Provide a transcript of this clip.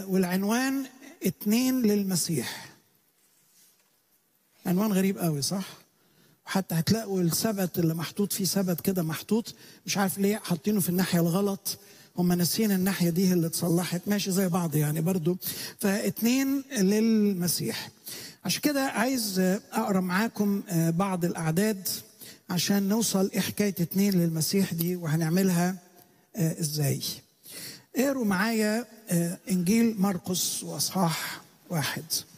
والعنوان اتنين للمسيح عنوان غريب قوي صح وحتى هتلاقوا السبت اللي محطوط فيه سبت كده محطوط مش عارف ليه حاطينه في الناحيه الغلط هم ناسيين الناحيه دي اللي اتصلحت ماشي زي بعض يعني برضو فاتنين للمسيح عشان كده عايز اقرا معاكم بعض الاعداد عشان نوصل ايه حكايه اتنين للمسيح دي وهنعملها ازاي اقروا معايا انجيل مرقس واصحاح واحد